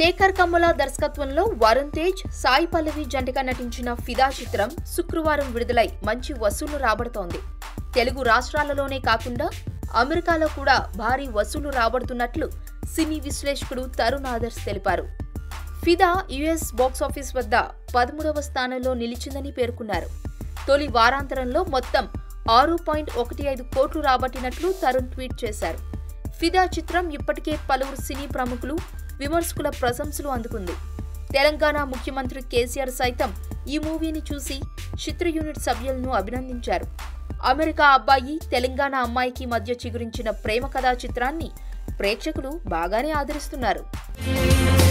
శేఖర్ కమ్ముల దర్శకత్వంలో వరుణ్ తేజ్ సాయి పల్లవి జంటగా నటించిన ఫిదా చిత్రం శుక్రవారం విడుదలై మంచి వసూలు రాబడుతోంది తెలుగు రాష్ట్రాలలోనే కాకుండా అమెరికాలో కూడా భారీ వసూలు రాబడుతున్నట్లు సినీ విశ్లేషకుడు తరుణ్ ఆదర్శ్ తెలిపారు ఫిదా యుఎస్ బాక్సాఫీస్ వద్ద పదమూడవ స్థానంలో నిలిచిందని పేర్కొన్నారు తొలి వారాంతరంలో మొత్తం ఆరు పాయింట్ ఒకటి ఐదు కోట్లు రాబట్టినట్లు తరుణ్ ట్వీట్ చేశారు ఫిదా చిత్రం ఇప్పటికే పలువురు సినీ ప్రముఖులు విమర్శకుల ప్రశంసలు అందుకుంది తెలంగాణ ముఖ్యమంత్రి కేసీఆర్ సైతం ఈ మూవీని చూసి చిత్ర యూనిట్ సభ్యులను అభినందించారు అమెరికా అబ్బాయి తెలంగాణ అమ్మాయికి మధ్య చిగురించిన ప్రేమ కథా చిత్రాన్ని ప్రేక్షకులు బాగానే ఆదరిస్తున్నారు